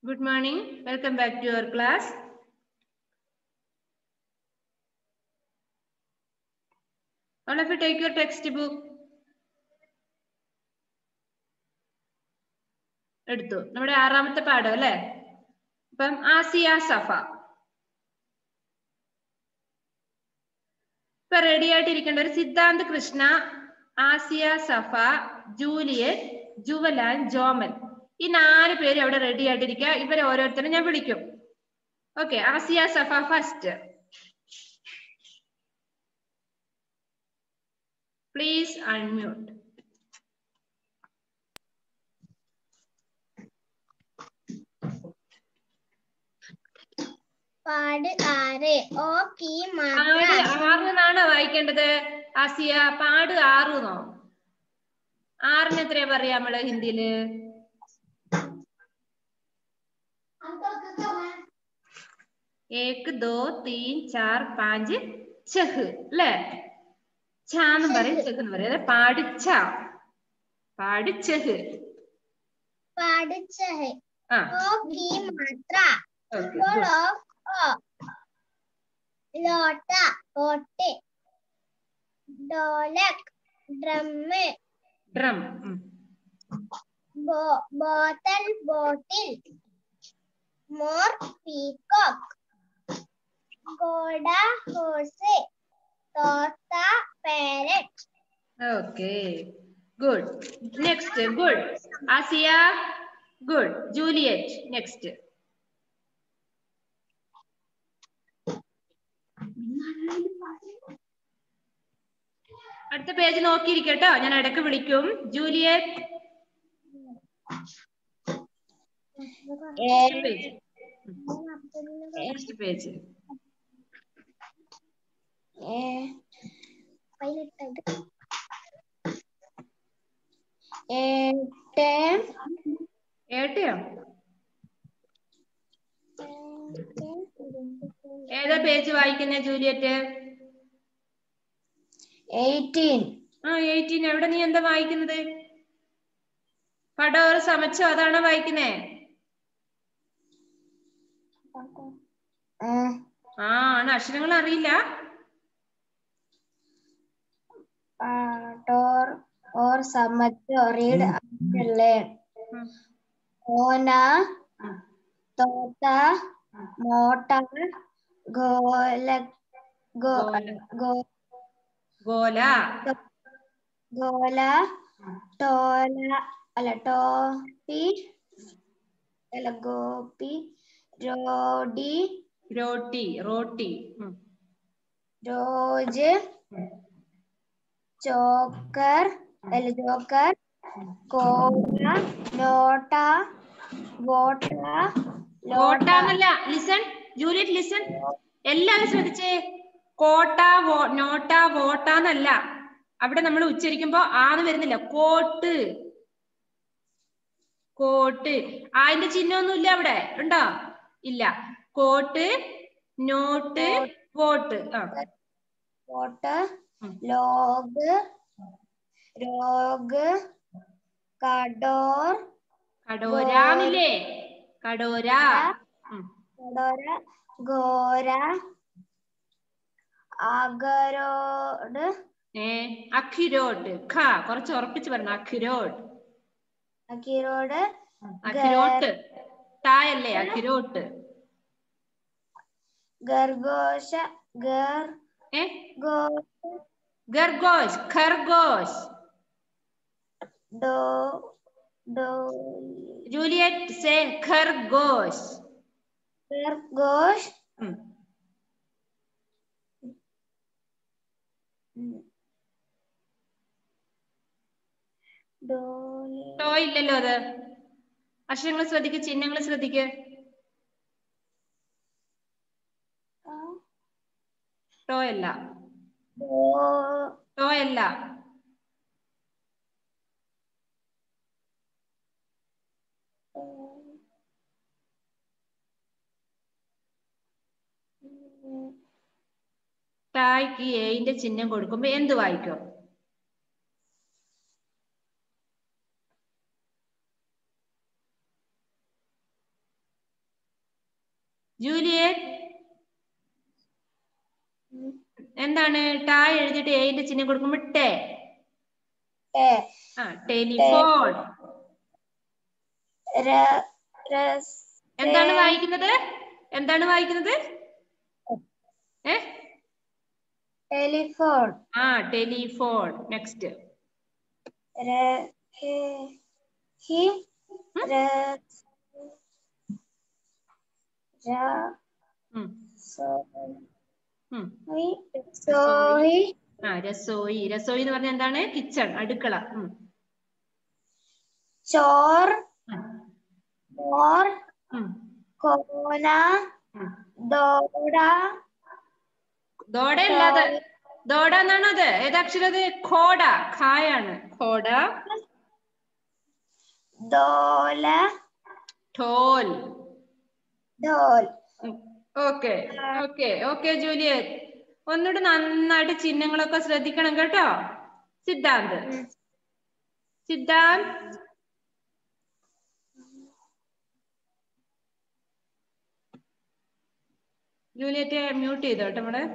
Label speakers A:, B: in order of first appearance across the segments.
A: Good morning. Welcome back to your class. All of you take your textbook. എടുത്തു നമ്മുടെ ആറാമത്തെ പാഠം അല്ലേ അപ്പം ആസിയ സഫ ഇപ്പൊ റെഡി ആയിട്ടിരിക്കേണ്ട ഒരു സിദ്ധാന്ത് കൃഷ്ണ ആസിയ സഫ ജൂലിയറ്റ് ജുവലാൻ ജോമൻ ഈ നാല് പേര് അവിടെ റെഡി ആയിട്ടിരിക്കുക ഇവരെ ഓരോരുത്തരും ഞാൻ വിളിക്കും okay Asiya Safa first please unmute
B: പാട് ആറ് ഓ പി
A: പാട്
B: മാത്ര
A: ആറ് എന്നാണോ വായിക്കേണ്ടത് ആസിയ പാട് ആറ് എന്നോ ആറിന് എത്രയാ പറയാ നമ്മള് ഹിന്ദിയില് ഏക് ദോ തീൻ ചാർ പാഞ്ച് ചഹ് അല്ലേ ചാന്നും പറയും ചെഹ് എന്ന് പറയും അതായത് പാടിച്ച പാടിച്ചഹ്
B: പാട് ചഹ്
A: ആ
B: ഓ പി മാത്ര
A: ഓക്കെ
B: ഇപ്പോൾ ഓ ഓ ലോട്ട കോട്ട് ഡോലക് ഡ്രമ്മ്
A: ഡ്രം
B: ബോ ബോത്തൽ ബോട്ടിൽ മോർ പീകോക്ക് ഗോഡ ഹോഴ്സ് തോത്ത parrot
A: okay good next good Asiya good Juliet next അടുത്ത പേജ് നോക്കിയിരിക്കട്ടോ ഞാൻ ഇടയ്ക്ക് വിളിക്കും ജൂലിയറ്റ് പേജ് നെക്സ്റ്റ് പേജ്
B: എട്ട്
A: ഏട്ടയോ ഏതാ പേജ് വായിക്കുന്നേ ജൂലിയറ്റ്
B: എയ്റ്റീൻ
A: ആ എയ്റ്റീൻ എവിടെ നീ എന്താ വായിക്കുന്നത് പടോർ സമച്ചോ അതാണോ വായിക്കുന്നേ ആ ആണ് അക്ഷരങ്ങൾ അറിയില്ല
B: टोर और समझो रीड learn
A: ഉം.
B: ओना
A: ഉം.
B: तोता मोटर गोलक गो
A: ഗോല.
B: गो
A: ഗോല
B: गोला टोला അല്ല ടോപ്പി അല്ല ഗോപി റോഡി
A: രോട്ടി റോട്ടി ഉം.
B: റോജ് ചോക്കർ അല്ല ജോക്കർ കോല നോട്ട വോട്ട
A: കോട്ട എന്നല്ല ലിസൺ ജൂലിയറ്റ് ലിസൺ എല്ലാവരും ശ്രദ്ധിച്ചേ കോട്ട വോ നോട്ട വോട്ട എന്നല്ല അവിടെ നമ്മൾ ഉച്ചരിക്കുമ്പോ ആന്ന് വരുന്നില്ല കോട്ട് കോട്ട് ആയിന്റെ ചിഹ്നമൊന്നും ഇല്ല അവിടെ ഉണ്ടോ ഇല്ല കോട്ട് നോട്ട് വോട്ട് ആ
B: വോട്ട്
A: ഉം.
B: ലോഗ് രോഗ് കടോർ
A: കടോരാന്നില്ലേ കടോര ഉം.
B: കടോര ഗോര അഗരോട്
A: ഏ അഖിരോട്ട് ഖ കുറച്ച് ഉറപ്പിച്ച് പറഞ്ഞു അഖിരോട്ട്
B: അക്കിരോട്
A: അഖിരോട്ട് തായല്ലേ അഖിരോട്ട്
B: ഗർഘോഷ ഗർ
A: ഏ
B: ഗോ
A: ഗർഗോഷ് ഖർഗോഷ്
B: ഡോ ഡോ
A: ജൂലിയറ്റ് സേ ഖർഗോഷ്
B: ഗർഘോഷ്
A: ഉം.
B: ഡോലി
A: ടോ ഇല്ലല്ലോ അത് അക്ഷരങ്ങൾ ശ്രദ്ധിക്ക് ചിഹ്നങ്ങൾ ശ്രദ്ധിക്ക് ടോ അല്ല
B: ഡോ
A: ടോ അല്ല ടായ്ക്ക് ഏയിന്റെ ചിഹ്നം കൊടുക്കുമ്പോ എന്ത് വായിക്കും ജൂലിയറ്റ് എന്താണ് ടാ എഴുതിയിട്ട് ഏന്റെ ചിഹ്നം കൊടുക്കുമ്പോ ടേ
B: എ
A: ആ ടെലിഫോൺ
B: ര രസ്
A: എന്താണ് വായിക്കുന്നത് എന്താണ് വായിക്കുന്നത് ഏ
B: ടെലിഫോൺ
A: ആ ടെലിഫോൺ നെക്സ്റ്റ്
B: ര ഹെ ഹി ര ര സോ ഹി സോയി
A: ആ രസോയി രസോയി എന്ന് പറഞ്ഞാൽ എന്താണ് കിച്ചൺ അടുക്കള ഉം.
B: ചോർ
A: ഉം.
B: മോർ
A: ഉം.
B: കോന
A: ഉം.
B: ദോട
A: ദോട അല്ലാതെ ദോട എന്നാണ് അത് ഏതക്ഷരം അത് ഖോട ഖായാണ് ഖോട
B: ദോല
A: ഠോൽ
B: ഡോൽ
A: ഓക്കെ ഓക്കെ ഓക്കെ ജൂലിയറ്റ് ഒന്നുകൂടി നന്നായിട്ട് ചിഹ്നങ്ങളൊക്കെ ശ്രദ്ധിക്കണം കേട്ടോ സിദ്ധാന്ത് സിദ്ധാന്ത് ജൂലിയറ്റ് മ്യൂട്ട് ചെയ്തോ കേട്ടോ നമ്മള്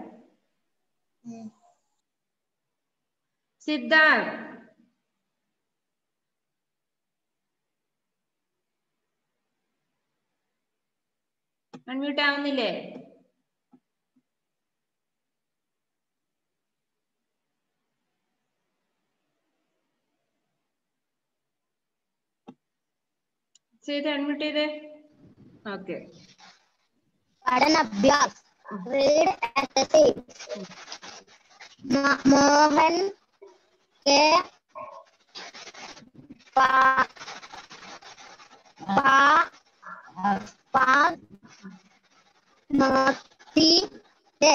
A: സിദ്ധാന്ത് അൺമ്യൂട്ട് ആവുന്നില്ലേ ചെയ്ത് അൺമ്യൂട്ട് ചെയ്തേ ഓക്കെ
B: പഠനാഭ്യാസ് റീഡ് എസ് മോഹൻ കെ പാ പാ പാ മോത്തി ദേ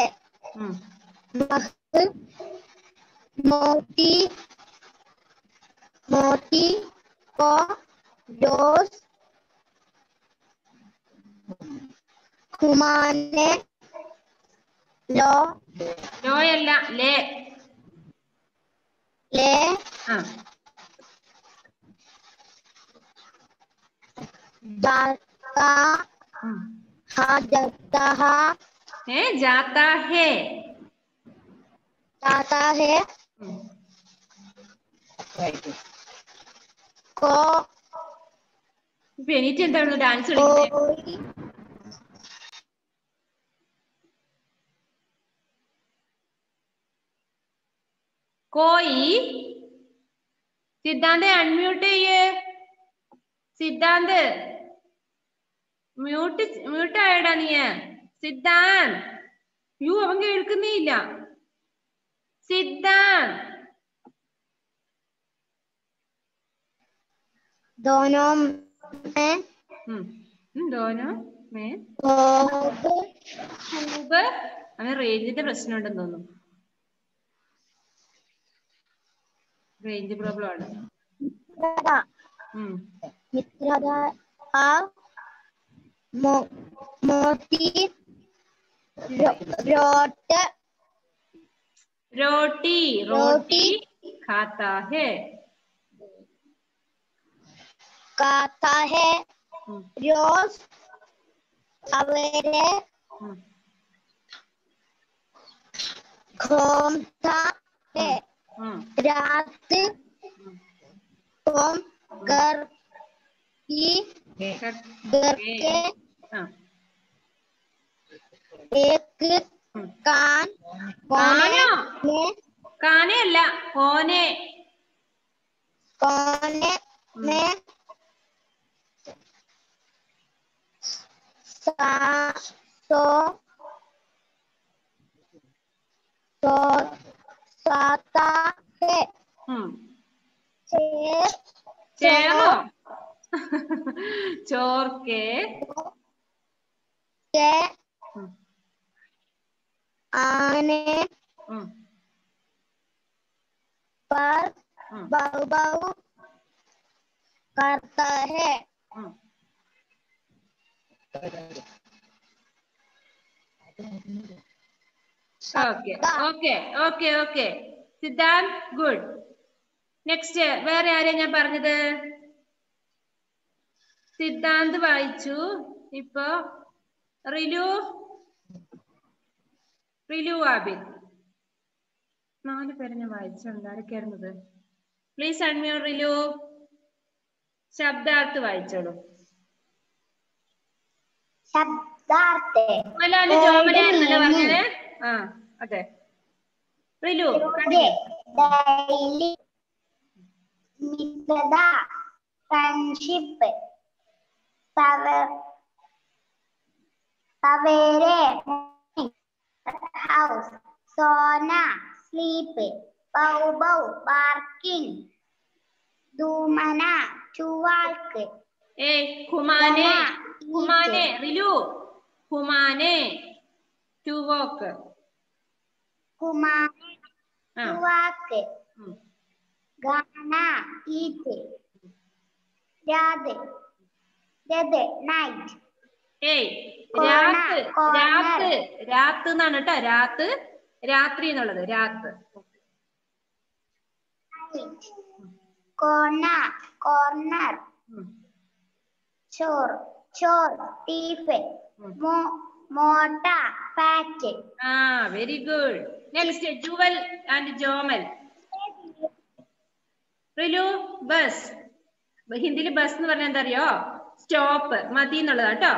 B: മഹ് മോത്തി മോത്തി को रोज घुमाने लो
A: ലോയല്ല ലേ
B: ले
A: ആ
B: जाता
A: ഉം.
B: हा जाता हा
A: ഏ ജാത്താ ഹേ
B: जाता है
A: ഉം.
B: को
A: ഇപ്പൊ എനിക്ക് എന്താണ് ഡാൻസ് കളിക്കുന്നത്
B: कोई
A: കോയി സിദ്ധാന്ത് അൺമ്യൂട്ട് ചെയ്യേ സിദ്ധാന്ത് മ്യൂട്ട് മ്യൂട്ട് ആയടാ നീ സിദ്ധാന്ത് യു അവൻ കേൾക്കുന്നേ ഇല്ല സിദ്ധാന്ത്
B: दोनों में
A: ഉം. ഉം, ദോനോ മേ
B: खूब
A: ഖൂബ് അവന് റേഞ്ചിന്റെ പ്രശ്നം ഉണ്ടെന്ന് തോന്നുന്നു റേഞ്ച് പ്രോബ്ലം ആണ്
B: मित्रता
A: ഉം.
B: मित्रता हा मो मोती रो- रोट
A: रोटी रोटी खाता है
B: खाता है
A: ഉം.
B: रोज सवेरे
A: ഉം.
B: घूमता है
A: ഉം.
B: रात को घर की
A: കട്ട്-
B: घर के
A: ആ.
B: एक
A: ഉം.
B: कान कोने
A: കാനോ
B: में
A: കാനയല്ല കോനെ
B: कोने में सा- सो सो साता है
A: ഉം.
B: शेर
A: ചേർന്നോ ചോർക്കെ
B: के
A: ഉം.
B: आने
A: ഉം.
B: पर
A: ഉം.
B: बहु बहु करता है
A: ഉം. Okay okay okay okay Siddhant good next വേറെ ആരെയാ ഞാൻ പറഞ്ഞത് സിദ്ധാന്ത് വായിച്ചു ഇപ്പൊ റിലു റിലു ആബിൻ നാല് പേരെ ഞാൻ വായിച്ചുണ്ട് ആരൊക്കെയായിരുന്നത് പ്ലീസ് അൺമ്യൂർ റിലു ശബ്ദാർത്ഥ് വായിച്ചോളൂ
B: ശബ്ദാർത്ഥേ
A: ജുവലാല് ജോമലായിരുന്നല്ലോ പറഞ്ഞത് ആ അതെ റിലു കണ്ടിന്യൂ
B: ഡെയിലി മിതത ഫ്രണ്ട്ഷിപ്പ് സവേരെ ഹൗസ് സോന സ്ലീപ്പ് ബൗ ബൗ ബാർക്കിംഗ് ധൂമന ചുവാൾക്ക്
A: ഏയ് ഹുമാനെ ഹുമാനെ റിലു ഹുമാനെ ടു വോക്ക്
B: കുമാര
A: ആ
B: ചുവാക്ക്
A: ഉം.
B: ഗാന ഈറ്റ് രാത് രത് നൈറ്റ്
A: ഏയ്
B: കോണ,
A: രാത്ത്
B: കോണർ.
A: രാത്ത് രാത്ത് എന്നാണ് കേട്ടോ രാത്ത് രാത്രി എന്നുള്ളത് രാത്ത്
B: കോണ കോർണർ
A: ഉം.
B: ചോർ ചോർ ടീഫ്
A: ഉം.
B: മോട്ട ഫാറ്റ്
A: ആ very good next Jewel and Jomal Rilu ബസ് ഹിന്ദിയിൽ ബസ് എന്ന് പറഞ്ഞാൽ എന്താ അറിയോ സ്റ്റോപ്പ് മതി എന്നുള്ളതാ കേട്ടോ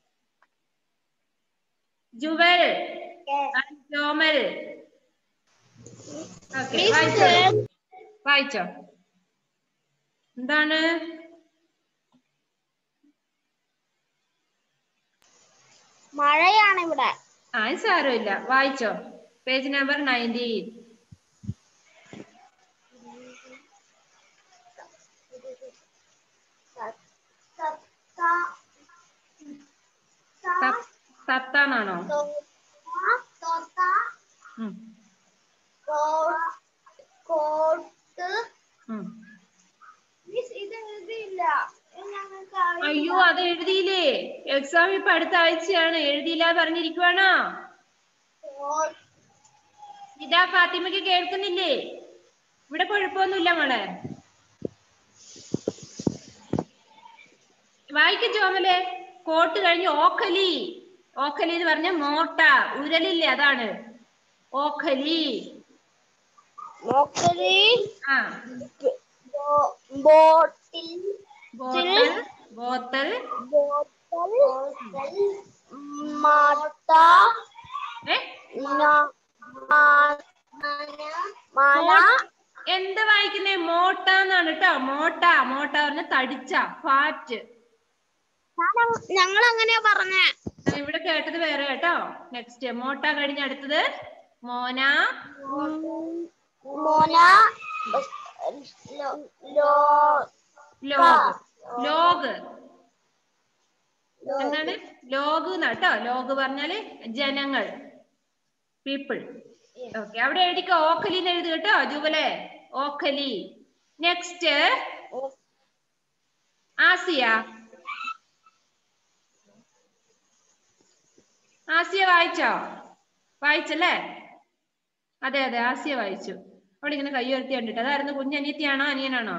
A: ജുവൽ ആൻഡ് ജോമൽ ഓക്കെ വായിച്ചോ വായിച്ചോ എന്താണ്
B: മഴയാണ് ഇവിടെ
A: ആ ഇത് സാരമില്ല വായിച്ചോ പേജ് നമ്പർ നയൻറ്റീൻ സത്താന്നാണോ ഉം,
B: കോട്ട്
A: ഉം.
B: മിസ് ഇത് എഴുതിയില്ല ഇത് ഞങ്ങൾക്ക്
A: അയ്യോ അത് എഴുതിയില്ലേ എക്സാം ഇപ്പൊ അടുത്ത ആഴ്ചയാണ് എഴുതിയില്ല പറഞ്ഞിരിക്കുവാണോ ഇതാ ഫാത്തിമയ്ക്ക് കേൾക്കുന്നില്ലേ ഇവിടെ കുഴപ്പമൊന്നുമില്ല മോളെ വായിക്കും ചോമലെ കോട്ട് കഴിഞ്ഞ് ഓഖലി ഓഖലി എന്ന് പറഞ്ഞ മോട്ട ഉരലില്ലേ അതാണ് ഓഖലി
B: മോക്കറി
A: ആ
B: ബോട്ടിൽ
A: ബോത്തൽ ബോത്തൽ
B: ബോട്ടൽ മാട്ട
A: ഏ
B: മാന
A: എന്ത് വായിക്കുന്നേ മോട്ട എന്നാണ് കേട്ടോ മോട്ട മോട്ട പറഞ്ഞ തടിച്ച ഫാറ്റ്
B: ഞങ്ങൾ അങ്ങനെയാ പറഞ്ഞേ
A: ഇവിടെ കേട്ടത് വേറെ കേട്ടോ നെക്സ്റ്റ് മോട്ട കഴിഞ്ഞ അടുത്തത് മോന
B: മോന ലോ
A: ലോഗ് ലോഗ് എന്താണ് ലോഗ് എന്നാ കേട്ടോ ലോഗ് പറഞ്ഞാല് ജനങ്ങൾ പീപ്പിൾ ഓക്കെ അവിടെ എഴുതിക്കോ ഓഖലി എന്ന് എഴുതി കേട്ടോ ജൂബലെ ഓഖലി നെക്സ്റ്റ് ആസിയ ആസിയ വായിച്ചോ വായിച്ചല്ലേ അതെ അതെ ആസിയ വായിച്ചു അവിടെ ഇങ്ങനെ കൈ ഉയർത്തി കണ്ടിട്ട് അതായിരുന്നു കുഞ്ഞനിയത്തിയാണോ അനിയനാണോ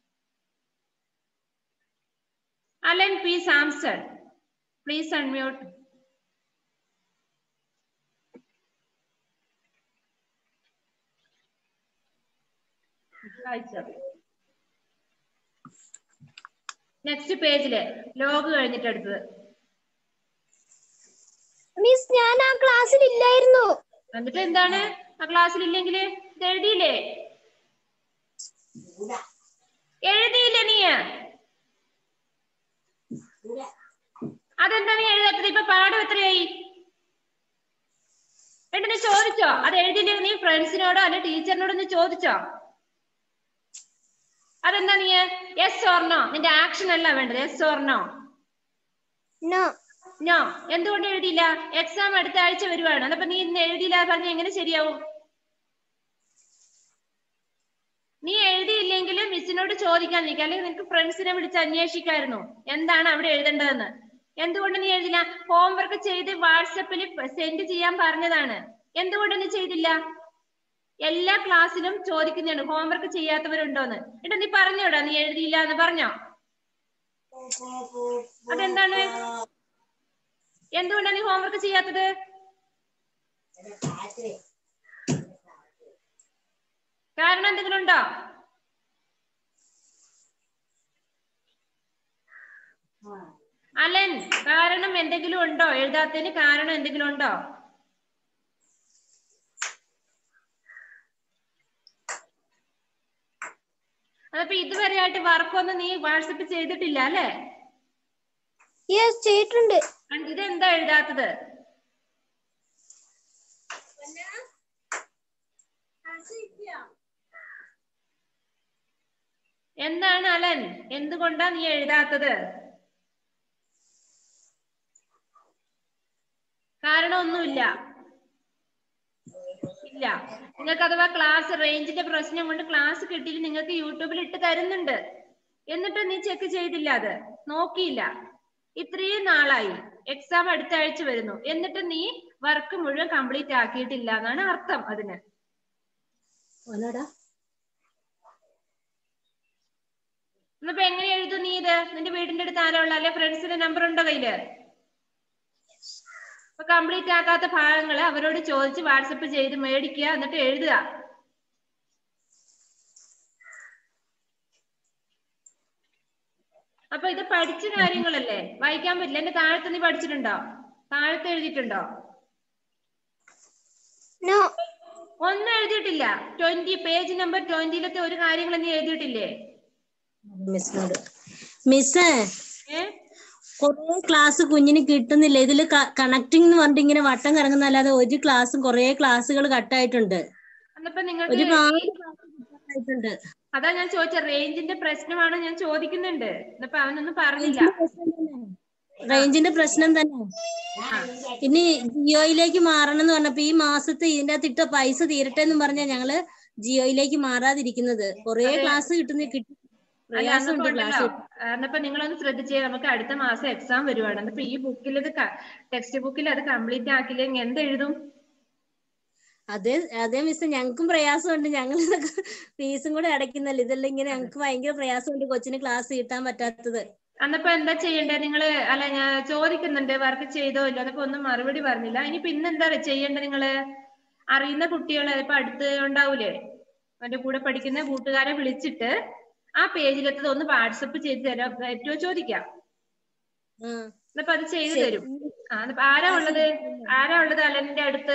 A: Alan P Samson please unmute വായിച്ചോ നെക്സ്റ്റ് പേജില് ലോഗ് കഴിഞ്ഞിട്ട് അടുത്തത്
B: മിസ് ഞാൻ ആ ക്ലാസ്സിൽ ഇല്ലായിരുന്നു
A: എന്നിട്ട് എന്താണ് ആ ക്ലാസ്സിൽ ഇല്ലെങ്കിൽ ഇത് എഴുതിയില്ലേ എഴുതിയില്ല നീ അതെന്താ നീ എഴുതാത്തത് ഇപ്പൊ പാഠം എത്രയായി എന്നിട്ട് നീ ചോദിച്ചോ അത് എഴുതിയില്ലേ നീ ഫ്രണ്ട്സിനോടോ അല്ലെ ടീച്ചറിനോടോ നീ ചോദിച്ചോ അതെന്താ നീ യെസ് ഓർണോ നിന്റെ ആക്ഷൻ അല്ല വേണ്ടത് യെസ് ഓർണോ
B: നോ
A: നോ എന്തുകൊണ്ട് എഴുതിയില്ല എക്സാം അടുത്ത ആഴ്ച വരുവാണ് അതപ്പോ നീ ഇന്ന് എഴുതിയില്ല പറഞ്ഞ എങ്ങനെ ശരിയാവും നീ എഴുതിയില്ലെങ്കിൽ മിസ്സിനോട് ചോദിക്കാൻ നിൽക്കുക അല്ലെങ്കിൽ നിനക്ക് ഫ്രണ്ട്സിനെ വിളിച്ച് അന്വേഷിക്കായിരുന്നു എന്താണ് അവിടെ എഴുതേണ്ടതെന്ന് എന്തുകൊണ്ട് നീ എഴുതില്ല ഹോംവർക്ക് ചെയ്ത് വാട്സപ്പിൽ സെൻഡ് ചെയ്യാൻ പറഞ്ഞതാണ് എന്തുകൊണ്ട് നീ ചെയ്തില്ല എല്ലാ ക്ലാസ്സിലും ചോദിക്കുന്നതാണ് ഹോംവർക്ക് ചെയ്യാത്തവരുണ്ടോന്ന് എന്നിട്ട് നീ പറഞ്ഞോടാ നീ എഴുതിയില്ല എന്ന് പറഞ്ഞോ അതെന്താണ് എന്തുകൊണ്ടാണ് നീ ഹോംവർക്ക് ചെയ്യാത്തത് കാരണം എന്തെങ്കിലും ഉണ്ടോ അലൻ കാരണം എന്തെങ്കിലും ഉണ്ടോ എഴുതാത്തതിന് കാരണം എന്തെങ്കിലും ഉണ്ടോ അതപ്പോ ഇതുവരെയായിട്ട് വർക്കൊന്നും നീ വാട്സപ്പ് ചെയ്തിട്ടില്ല അല്ലേ
B: യെസ് ചെയ്തിട്ടുണ്ട്
A: അൻ- ഇതെന്താ എഴുതാത്തത് എന്താണ് അലൻ എന്തുകൊണ്ടാ നീ എഴുതാത്തത് കാരണമൊന്നുമില്ല ഇല്ല നിങ്ങൾക്ക് അഥവാ ക്ലാസ് റേഞ്ചിന്റെ പ്രശ്നം കൊണ്ട് ക്ലാസ് കിട്ടിയിട്ട് നിങ്ങൾക്ക് യൂട്യൂബിൽ ഇട്ട് തരുന്നുണ്ട് എന്നിട്ട് നീ ചെക്ക് ചെയ്തില്ല അത് നോക്കിയില്ല ഇത്രയും നാളായി എക്സാം അടുത്ത ആഴ്ച വരുന്നു എന്നിട്ട് നീ വർക്ക് മുഴുവൻ കംപ്ലീറ്റ് ആക്കിയിട്ടില്ല എന്നാണ് അർത്ഥം അതിന് എന്നിപ്പോ എങ്ങനെ എഴുതും നീ ഇത് നിന്റെ വീടിന്റെ അടുത്ത് ആരാ ഉള്ള അല്ലെ ഫ്രണ്ട്സിന്റെ നമ്പർ ഉണ്ടോ കയ്യില് അപ്പൊ കംപ്ലീറ്റ് ആക്കാത്ത ഭാഗങ്ങള് അവരോട് ചോദിച്ച് വാട്സപ്പ് ചെയ്ത് മേടിക്കുക എന്നിട്ട് എഴുതുക അപ്പൊ ഇത് പഠിച്ച കാര്യങ്ങളല്ലേ വായിക്കാൻ പറ്റില്ല എന്റെ താഴത്ത് നീ പഠിച്ചിട്ടുണ്ടോ താഴത്ത് എഴുതിയിട്ടുണ്ടോ
B: നോ
A: ഒന്നും എഴുതിയിട്ടില്ല ട്വന്റി പേജ് നമ്പർ ട്വന്റിയിലത്തെ ഒരു കാര്യങ്ങൾ നീ എഴുതിയിട്ടില്ലേ
C: മിസ്സിനോട് മിസ്
A: ഏ
C: കൊറേ ക്ലാസ് കുഞ്ഞിന് കിട്ടുന്നില്ല ഇതില് കണക്ടിങ് എന്ന് പറഞ്ഞിട്ട് ഇങ്ങനെ വട്ടം കറങ്ങുന്നല്ലാതെ ഒരു ക്ലാസ്സും കൊറേ ക്ലാസ്സുകൾ കട്ടായിട്ടുണ്ട്
A: എന്നപ്പോ നിങ്ങൾക്ക്
C: ഒരുപാട് കട്ടായിട്ടുണ്ട്
A: അതാ ഞാൻ ചോദിച്ച റേഞ്ചിന്റെ പ്രശ്നമാണ് ഞാൻ ചോദിക്കുന്നുണ്ട് എന്നപ്പോ അവനൊന്നും പറഞ്ഞില്ല
C: റേഞ്ചിന്റെ പ്രശ്നം തന്നെ ഇനി ജിയോയിലേക്ക് മാറണം എന്ന് പറഞ്ഞപ്പോ ഈ മാസത്തെ ഇതിന്റെ അകത്ത് ഇട്ട പൈസ തീരട്ടെ എന്ന് പറഞ്ഞാ ഞങ്ങള് ജിയോയിലേക്ക് മാറാതിരിക്കുന്നത് കൊറേ ക്ലാസ് കിട്ടുന്ന കിട്ടി
A: അല്ല
C: പ്രയാസമുണ്ട്
A: അന്നപ്പോ
C: ക്ലാസ്
A: ഉണ്ടല്ലോ അന്നപ്പോ നിങ്ങളൊന്ന് ശ്രദ്ധിച്ചേ നമുക്ക് അടുത്ത മാസം എക്സാം വരുവാണ് അന്നപ്പോ ഈ ബുക്കിൽ ഇത് ടെക്സ്റ്റ് ബുക്കിൽ അത് കംപ്ലീറ്റ് ആക്കില്ലെങ്കിൽ എന്ത് എഴുതും
C: അതെ അതെ മിസ് ഞങ്ങൾക്കും പ്രയാസമുണ്ട് ഞങ്ങൾ ഫീസും കൂടെ അടയ്ക്കുന്നല്ലോ ഇതെല്ലാം ഇങ്ങനെ ഞങ്ങൾക്ക് ഭയങ്കര പ്രയാസമുണ്ട് കൊച്ചിന് ക്ലാസ് കിട്ടാൻ പറ്റാത്തത്
A: അന്നപ്പോ എന്താ ചെയ്യണ്ടേ നിങ്ങള് അല്ല ഞാൻ ചോദിക്കുന്നുണ്ട് വർക്ക് ചെയ്തോ ഇല്ലോ അതൊക്കെ ഒന്നും മറുപടി പറഞ്ഞില്ല ഇനിയിപ്പോ ഇന്ന് എന്താ ചെയ്യേണ്ടത് നിങ്ങള് അറിയുന്ന കുട്ടികളെ ഇപ്പൊ അടുത്ത് ഉണ്ടാവൂലേ അവന്റെ കൂടെ പഠിക്കുന്ന കൂട്ടുകാരെ വിളിച്ചിട്ട് ആ പേജിലെത്തത് ഒന്ന് വാട്സപ്പ് ചെയ്ത് തരാൻ പറ്റുമോ ചോദിക്കാം
C: ആ.
A: എന്നപ്പോ അത് ചെയ്തു
C: ശരി.
A: തരും ആ എന്നിപ്പോ ആരാ ഉള്ളത് ആരാ ഉള്ളത് അലന്റെ അടുത്ത്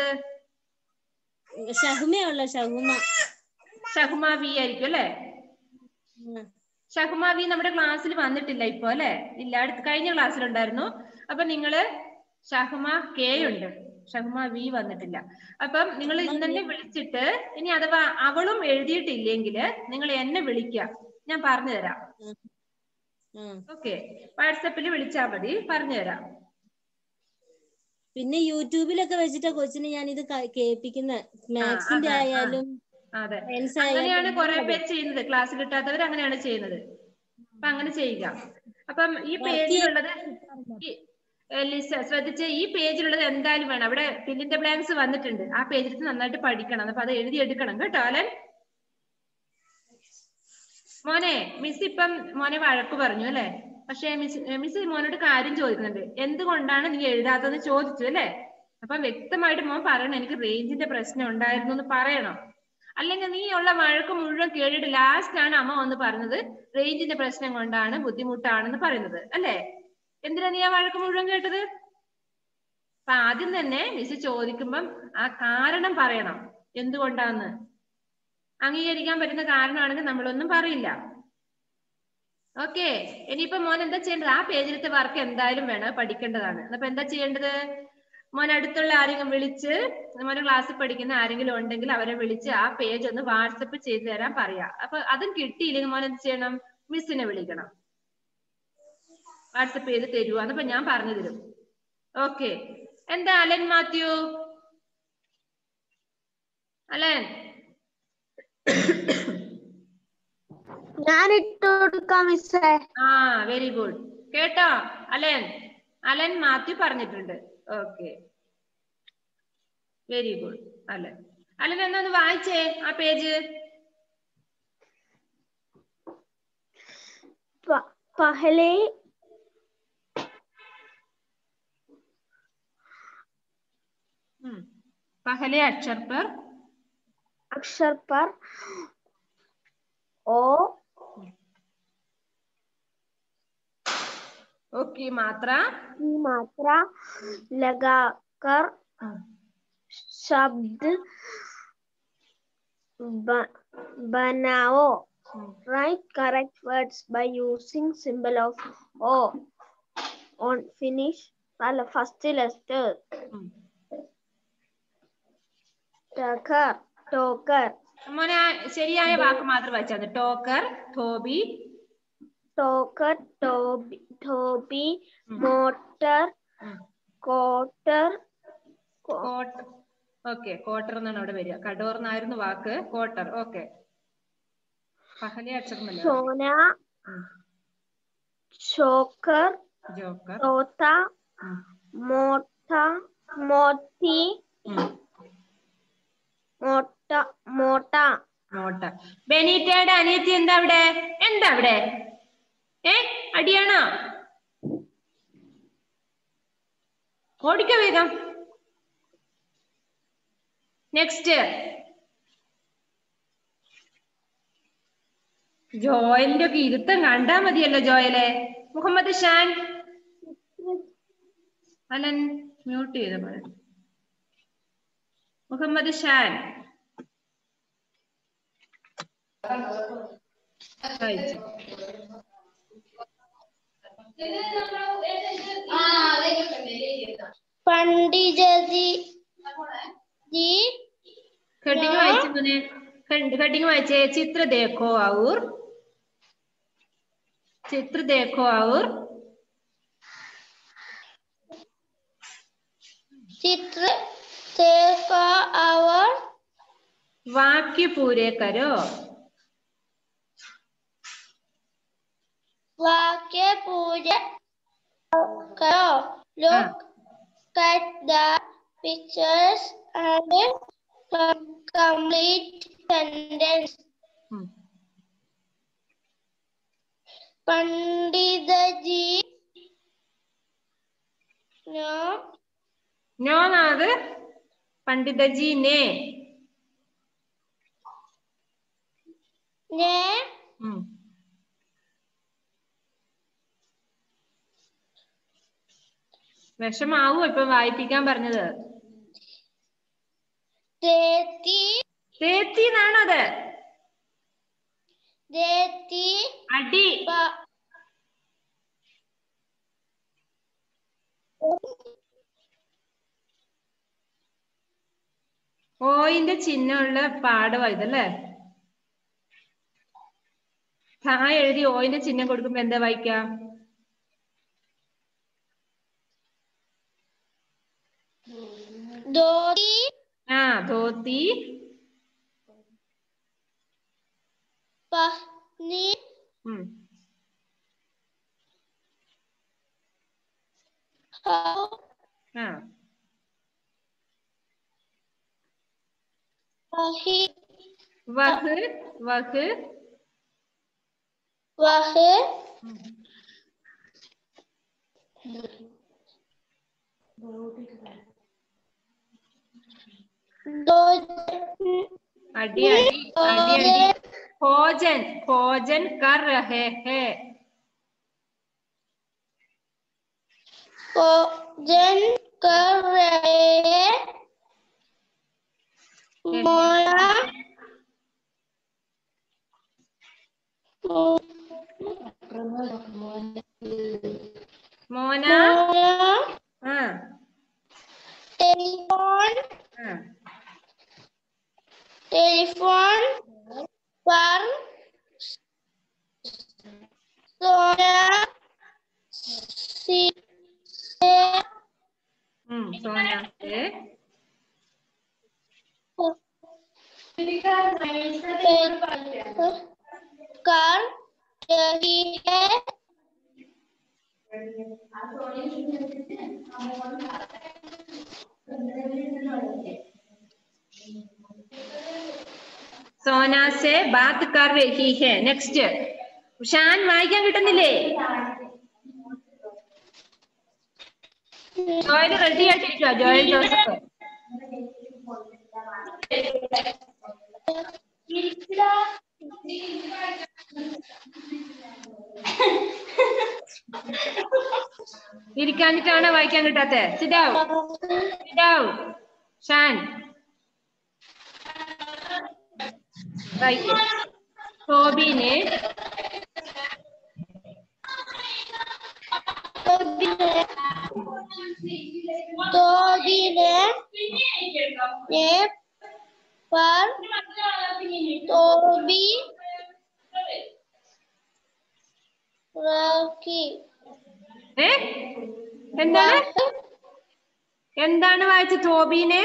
C: ഷഹുമയുള്ള ഷഹുമ
A: ഷഹുമ വി ആയിരിക്കും അല്ലെ
C: ഉം.
A: ഷഹുമ വി നമ്മുടെ ക്ലാസ്സിൽ വന്നിട്ടില്ല ഇപ്പൊ അല്ലെ ഇല്ല അടുത്ത കഴിഞ്ഞ ക്ലാസ്സിലുണ്ടായിരുന്നു അപ്പൊ നിങ്ങള് ഷഹുമ കെ ഉണ്ട് ഷഹുമ വി വന്നിട്ടില്ല അപ്പം നിങ്ങൾ ഇന്ന് തന്നെ വിളിച്ചിട്ട് ഇനി അഥവാ അവളും എഴുതിയിട്ടില്ലെങ്കിൽ നിങ്ങൾ എന്നെ വിളിക്കുക ഞാൻ പറഞ്ഞു തരാം
C: ഉം.
A: ഓക്കെ വാട്സപ്പിൽ വിളിച്ചാൽ മതി പറഞ്ഞു തരാം
C: പിന്നെ യൂട്യൂബിലൊക്കെ വെച്ചിട്ടാ കൊച്ചിന് ഞാൻ ഇത് കേൾപ്പിക്കുന്ന മാത്സിന്റെ
A: അതാ, ആ.
C: ആയാലും
A: അതെ
C: സയൻസ്
A: അങ്ങനെയാണ്
C: ആയാലും
A: കുറെ പേര് ചെയ്യുന്നത് ക്ലാസ് കിട്ടാത്തവർ അങ്ങനെയാണ് ചെയ്യുന്നത് അപ്പൊ അങ്ങനെ ചെയ്യുക അപ്പം ഈ പേജിലുള്ളത് ഈ- ഏ, ലിസ ശ്രദ്ധിച്ച് ഈ പേജിലുള്ളത് എന്തായാലും വേണം അവിടെ ഫില്ലിന്റെ ബ്ലാങ്ക്സ് വന്നിട്ടുണ്ട് ആ പേജിൽ നന്നായിട്ട് പഠിക്കണം അപ്പൊ അത് എഴുതി എടുക്കണം കേട്ടോ അലൻ മോനെ മിസ് ഇപ്പം മോനെ വഴക്ക് പറഞ്ഞു അല്ലെ പക്ഷെ മിസ് മിസ് മോനോട് കാര്യം ചോദിക്കുന്നുണ്ട് എന്തുകൊണ്ടാണ് നീ എഴുതാത്തതെന്ന് ചോദിച്ചു അല്ലെ അപ്പൊ വ്യക്തമായിട്ട് മോൻ പറയണം എനിക്ക് റേഞ്ചിന്റെ പ്രശ്നം ഉണ്ടായിരുന്നു എന്ന് പറയണം അല്ലെങ്കിൽ നീ ഉള്ള വഴക്ക് മുഴുവൻ കേട്ടിട്ട് ലാസ്റ്റ് ആണ് അമ്മ വന്ന് പറഞ്ഞത് റേഞ്ചിന്റെ പ്രശ്നം കൊണ്ടാണ് ബുദ്ധിമുട്ടാണെന്ന് പറയുന്നത് അല്ലേ എന്തിനാ നീ ആ വഴക്ക് മുഴുവൻ കേട്ടത് അപ്പൊ ആദ്യം തന്നെ മിസ് ചോദിക്കുമ്പം ആ കാരണം പറയണം എന്തുകൊണ്ടാന്ന് അംഗീകരിക്കാൻ പറ്റുന്ന കാരണമാണെങ്കിൽ നമ്മളൊന്നും പറയില്ല ഓക്കെ ഇനിയിപ്പോ മോൻ എന്താ ചെയ്യേണ്ടത് ആ പേജിലത്തെ വർക്ക് എന്തായാലും വേണം പഠിക്കേണ്ടതാണ് അപ്പൊ എന്താ ചെയ്യേണ്ടത് മോൻ അടുത്തുള്ള ആരെങ്കിലും വിളിച്ച് മോനെ ക്ലാസ്സിൽ പഠിക്കുന്ന ആരെങ്കിലും ഉണ്ടെങ്കിൽ അവരെ വിളിച്ച് ആ പേജ് ഒന്ന് വാട്സപ്പ് ചെയ്തു തരാൻ പറയാ അപ്പൊ അതും കിട്ടിയില്ലെങ്കിൽ മോൻ എന്ത് ചെയ്യണം മിസ്സിനെ വിളിക്കണം വാട്സപ്പ് ചെയ്ത് തരുവാന്ന് അപ്പൊ ഞാൻ പറഞ്ഞു തരും ഓക്കെ എന്താ അലൻ മാത്യു അലൻ
B: ഞാൻ ഇട്ട് കൊടുക്കാം മിസ്സേ
A: ആ വെരി ഗുഡ് കേട്ടോ അലൻ അലൻ മാത്യു പറഞ്ഞിട്ടുണ്ട് okay very good Alan Alan എന്നാ ഒന്ന് വായിച്ചേ ആ പേജ്
B: प- पहले
A: पहले अक्षर पर
B: अक्षर पर ओ
A: ओ की मात्रा
B: की मात्रा लगाकर शब्द ब- बनाओ write correct words by using symbol of o on finish അല്ല ഫസ്റ്റ് ലെറ്റർ ടക്കർ ടോക്കർ
A: മോനെ ആ ശരിയായ വാക്ക് മാത്രം വായിച്ചാൽ മതി ടോക്കർ ടോബി
B: ടോക്കർ ടോബി ടോബി മോട്ടർ കോട്ടർ
A: കോട്ട് ഓക്കെ കോട്ടർ എന്നാണ് അവിടെ വരിക കടോർ എന്നായിരുന്നു വാക്ക് കോട്ടർ ഓക്കെ പഹലെ അക്ഷരമല്ല
B: സോന ചോക്കർ
A: ജോക്കർ
B: തോത്ത
A: ഉം.
B: മോട്ട മോത്തി
A: ഉം.
B: മോട്ട മോട്ട
A: നോട്ട ബെനീറ്റയുടെ അനിയത്തി എന്താ അവിടെ എന്താ അവിടെ ഏ അടിയാണോ ഓടിക്കോ വേഗം നെക്സ്റ്റ് ജോയലിന്റെ ഒക്കെ ഇരുത്തം കണ്ടാ മതിയല്ലോ ജോയലെ മുഹമ്മദ് ഷാൻ അലൻ മ്യൂട്ട് ചെയ്ത പോലെ മുഹമ്മദ് ഷാൻ വായിച്ചു.
B: പണ്ഡിതജി ജി
A: കട്ടിങ് വായിച്ചു മോനെ കട്ടിങ് വായിച്ചേ ചിത്ര ദേഖോ ഔർ ചിത്ര ദേഖോ ഔർ
B: ചിത്ര देखा और
A: वाक्य पूरे करो
B: वाक्य पूरे करो look at the pictures and com- complete sentence
A: hmm,
B: Pandit ji no
A: no നാത് പണ്ഡിതജി നേ
B: ने
A: ഉം. വിഷമാവോ ഇപ്പൊ വായിപ്പിക്കാൻ പറഞ്ഞത്
B: देती
A: തേത്തി എന്നാണോ അത്
B: देती
A: അടി
B: ब-
A: ഓയിന്റെ ചിഹ്നമുള്ള പാഠം ഇതല്ലേ ഹാ എഴുതി ഓയിന്റെ ചിഹ്നം കൊടുക്കുമ്പോ എന്താ വായിക്കാം
B: धोती
A: ആ ധോത്തി
B: पहनी
A: ഉം.
B: हो
A: ആ
B: वही
A: വഹ് വഹ്
B: वह दो
A: അടി അടി അടി അടി ഭോജൻ ഭോജൻ കർ രഹേ ഹേ
B: भोजन कर रहे हैं मोला
A: മോന
B: मोला
A: ആ
B: टेलीफोन
A: ആ
B: टेलीफोन पर सोना सी
A: ഉം സോന ഏ
B: कर रही है
A: സോന സെ ബാത് കർ രഹി ഹെ നെക്സ്റ്റ് ഷാൻ വായിക്കാൻ കിട്ടുന്നില്ലേ ജോയൽ റെഡി ആയിട്ടിരിക്കുക ജോയൽ ജോസഫ് ഇരിക്കാഞ്ഞിട്ടാണ് വായിക്കാൻ കിട്ടാത്തെ സിഡാവ് സിഡാവ് ഷാൻ വായിക്ക് ടോബിനെ
B: തോതിനെ ने पर തോബി റക്കി
A: ഏ എന്താണ് എന്താണ് വായിച്ച ടോബിനെ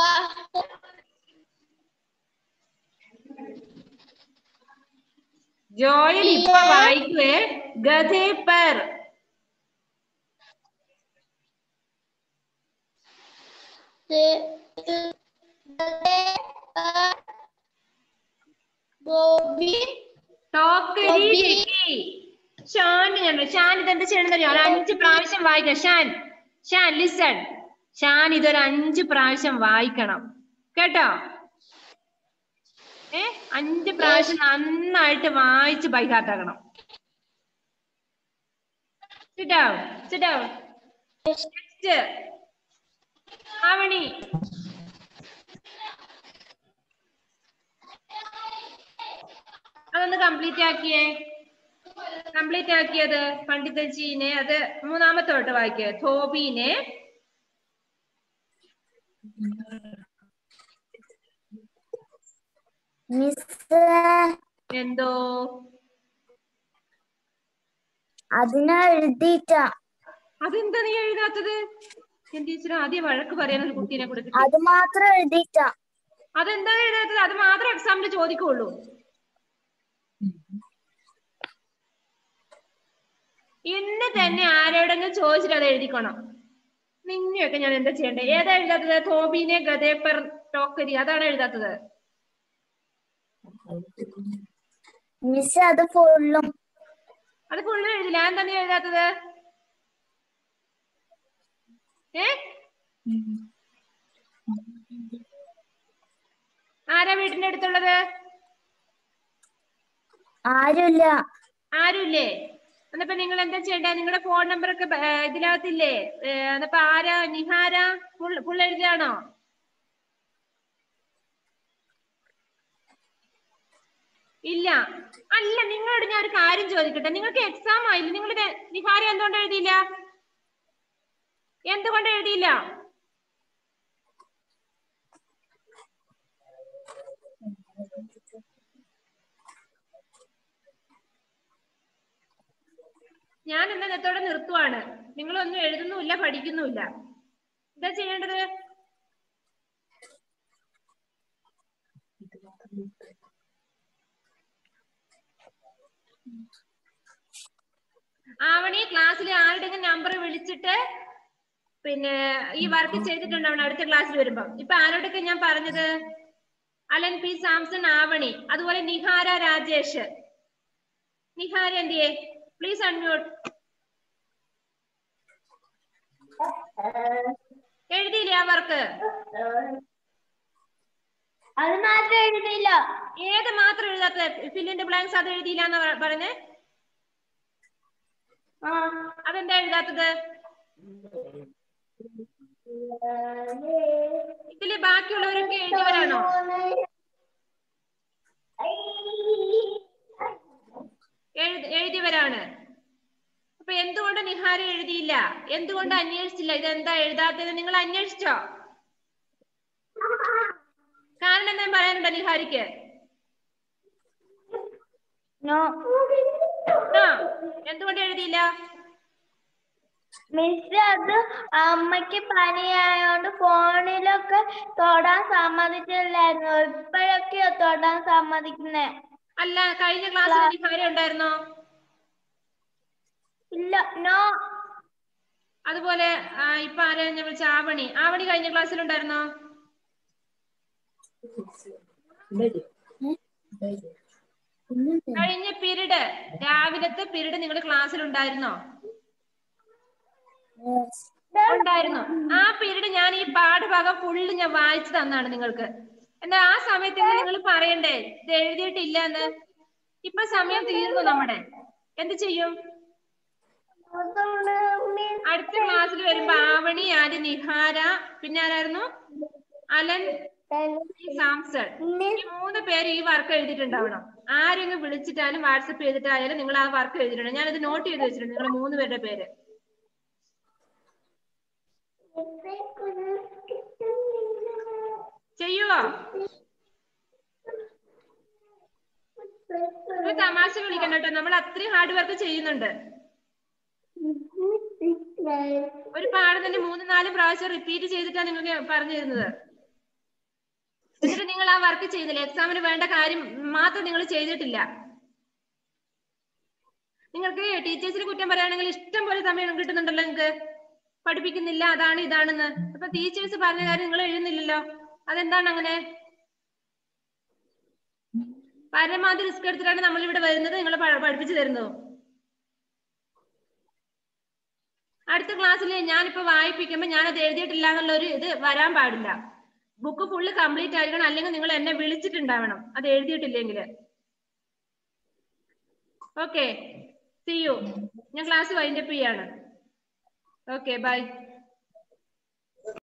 A: ജോയൽ ഇപ്പൊ വായിക്കുവേ ഗധേ പർ
B: ബോബി
A: ടോക്കരി
B: ടോബി.
A: ഡിക്കി ഷാൻ ഞാൻ ഷാൻ ഇതെന്താ ചെയ്യണമെന്നറിയോ ഒരു അഞ്ച് പ്രാവശ്യം വായിക്കാം ഷാൻ ഷാൻ ലിസൺ ഷാൻ ഇതൊരു അഞ്ച് പ്രാവശ്യം വായിക്കണം കേട്ടോ ഏ അഞ്ച് പ്രാവശ്യം നന്നായിട്ട് വായിച്ച് ബൈഹാർട്ടാക്കണം സിഡാവ് സിഡാവ് നെക്സ്റ്റ് ആവണി അതൊന്ന് കംപ്ലീറ്റ് ആക്കിയേ കംപ്ലീറ്റ് ആക്കിയത് പണ്ഡിതജീനെ അത് മൂന്നാമത്തെ തൊട്ട് വായിക്കേ തോബീനെ
B: മിസ്
A: എന്തോ
B: അതിനെ എഴുതിയിട്ട
A: അതെന്താ നീ എഴുതാത്തത് എന്റെ ടീച്ചർ ആദ്യം വഴക്ക് പറയാൻ ഒരു കുട്ടീനെ കൊടുത്തിട്ട്
B: അത് മാത്രം എഴുതിയിട്ട
A: അതെന്താ എഴുതാത്തത് അത് മാത്രം എക്സാമിന് ചോദിക്കുള്ളൂ ഇന്ന് തന്നെ ആരോടെങ്കിലും ചോദിച്ചിട്ട് അത് എഴുതിക്കണം നിന്നെയൊക്കെ ഞാൻ എന്താ ചെയ്യണ്ടേ ഏതാ എഴുതാത്തത് തോബീനെ ഗതേപ്പർ ടോക്കരി അതാണ് എഴുതാത്തത്
B: മിസ് അത് ഫുള്ളും
A: അത് ഫുള്ള് എഴുതില്ല ഞാൻ തന്നെ എഴുതാത്തത് ഏ ആരാ വീടിന്റെ അടുത്തുള്ളത്
B: ആരുമില്ല
A: ആരുമില്ലേ എന്നപ്പോ നിങ്ങൾ എന്താ ചെയ്യണ്ടേ നിങ്ങളുടെ ഫോൺ നമ്പർ ഒക്കെ ബ- ഏ, ഇതിനകത്തില്ലേ ഏ, എന്നപ്പോ ആരാ നിഹാര ഫുൾ ഫുൾ എഴുതിയാണോ ഇല്ല അല്ല നിങ്ങളോട് ഞാൻ ഒരു കാര്യം ചോദിക്കട്ടെ നിങ്ങൾക്ക് എക്സാം ആയില്ല നിങ്ങൾ നിഹാര എന്തുകൊണ്ട് എഴുതിയില്ല എന്തുകൊണ്ട് എഴുതിയില്ല ഞാൻ എന്ന ഇന്നത്തോടെ നിർത്തുവാണ് നിങ്ങളൊന്നും എഴുതുന്നുമില്ല പഠിക്കുന്നുമില്ല എന്താ ചെയ്യേണ്ടത് ആവണി ക്ലാസ്സിൽ ആരുടെങ്കിലും നമ്പർ വിളിച്ചിട്ട് പിന്നെ ഈ വർക്ക് ചെയ്തിട്ടുണ്ടാവണം അടുത്ത ക്ലാസ്സിൽ വരുമ്പോ ഇപ്പൊ ആരോടൊക്കെ ഞാൻ പറഞ്ഞത് അലൻ പി സാംസൺ ആവണി അതുപോലെ നിഹാര രാജേഷ് നിഹാര എന്തിയെ പ്ലീസ് അൺമ്യൂട്ട് എഴുതിയില്ലേ ആ വർക്ക്
B: അത് മാത്രം എഴുതിയില്ല
A: ഏത് മാത്രം എഴുതാത്ത ഫില്ലിന്റെ ബ്ലാങ്ക്സ് അത് എഴുതിയില്ല എന്ന് പറഞ്ഞേ അതെന്താ എഴുതാത്തത് ഇതില് ബാക്കിയുള്ളവരൊക്കെ എഴുതിയവരാണോ എഴുതി- എഴുതിയവരാണ് അപ്പൊ എന്തുകൊണ്ട് നിഹാര എഴുതിയില്ല എന്തുകൊണ്ട് അന്വേഷിച്ചില്ല ഇതെന്താ എഴുതാത്തത് നിങ്ങൾ അന്വേഷിച്ചോ കാരണം എന്താ പറയാനുണ്ടോ നിഹാരിക്ക്
B: നോ
A: ആ എന്തുകൊണ്ട് എഴുതിയില്ല
B: മിസ് അത് അമ്മയ്ക്ക് പനിയായോണ്ട് ഫോണിലൊക്കെ തൊടാൻ സമ്മതിച്ചില്ലായിരുന്നു ഇപ്പോഴൊക്കെയോ തൊടാൻ സമ്മതിക്കുന്നേ
A: അല്ല കഴിഞ്ഞ ക്ലാസ്സിൽ നിഹാര ഉണ്ടായിരുന്നോ
B: ഇല്ല നോ
A: അതുപോലെ ആ, ഇപ്പൊ ആരാ ഞാൻ വിളിച്ച ആവണി ആവണി കഴിഞ്ഞ ക്ലാസ്സിൽ ഉണ്ടായിരുന്നോ കഴിഞ്ഞ പീരീഡ് രാവിലത്തെ പീരീഡ് നിങ്ങൾ ക്ലാസ്സിൽ ഉണ്ടായിരുന്നോ ഉണ്ടായിരുന്നു ആ പീരീഡ് ഞാൻ ഈ പാഠഭാഗം ഫുള്ള് ഞാൻ വായിച്ചു തന്നാണ് നിങ്ങൾക്ക് എന്നാ ആ സമയത്ത് നിങ്ങൾ പറയണ്ടേ ഇത് എഴുതിയിട്ടില്ല എന്ന് ഇപ്പൊ സമയം തീർന്നു നമ്മുടെ എന്ത് ചെയ്യും അടുത്ത ക്ലാസ്സിൽ വരുമ്പോ ആവണി ആര് നിഹാര പിന്നെ ആരായിരുന്നു അലൻ ഈ സാംസൺ ഈ മൂന്ന് പേര് ഈ വർക്ക് എഴുതിയിട്ടുണ്ടാവണം ആരെങ്കിലും വിളിച്ചിട്ടാലും വാട്സപ്പ് ചെയ്തിട്ടായാലും നിങ്ങൾ ആ വർക്ക് എഴുതിയിട്ടുണ്ട് ഞാനത് നോട്ട് ചെയ്ത് വെച്ചിട്ടുണ്ട് നിങ്ങൾ മൂന്ന് പേരുടെ പേര് ചെയ്യുവോ ഒരു തമാശ കളിക്കണ്ട കേട്ടോ നമ്മൾ അത്രയും ഹാർഡ് വർക്ക് ചെയ്യുന്നുണ്ട് ഒരു പാഠം തന്നെ മൂന്ന് നാല് പ്രാവശ്യം റിപ്പീറ്റ് ചെയ്തിട്ടാണ് നിങ്ങൾക്ക് പറഞ്ഞു തരുന്നത് എന്നിട്ട് നിങ്ങൾ ആ വർക്ക് ചെയ്തില്ല എക്സാമിന് വേണ്ട കാര്യം മാത്രം നിങ്ങൾ ചെയ്തിട്ടില്ല നിങ്ങൾക്ക് ടീച്ചേഴ്സിന് കുറ്റം പറയുകയാണെങ്കിൽ ഇഷ്ടം പോലെ സമയം കിട്ടുന്നുണ്ടല്ലോ നിങ്ങൾക്ക് പഠിപ്പിക്കുന്നില്ല അതാണ് ഇതാണെന്ന് അപ്പൊ ടീച്ചേഴ്സ് പറഞ്ഞ കാര്യം നിങ്ങൾ എഴുതുന്നില്ലല്ലോ അതെന്താണ് അങ്ങനെ പരമാവധി റിസ്ക് എടുത്തിട്ടാണ് നമ്മൾ ഇവിടെ വരുന്നത് നിങ്ങൾ പഠിപ്പിച്ചു തരുന്നത് അടുത്ത ക്ലാസ്സിൽ ഞാനിപ്പോ വായിപ്പിക്കുമ്പോ ഞാനത് എഴുതിയിട്ടില്ല എന്നുള്ള ഒരു ഇത് വരാൻ പാടില്ല ബുക്ക് ഫുള്ള് കംപ്ലീറ്റ് ആയിരിക്കണം അല്ലെങ്കിൽ നിങ്ങൾ എന്നെ വിളിച്ചിട്ടുണ്ടാവണം അത് എഴുതിയിട്ടില്ലെങ്കിൽ ഓക്കെ സി യു ഞാൻ ക്ലാസ് വൈൻഡപ്പ് ചെയ്യാണ് ഓക്കെ ബൈ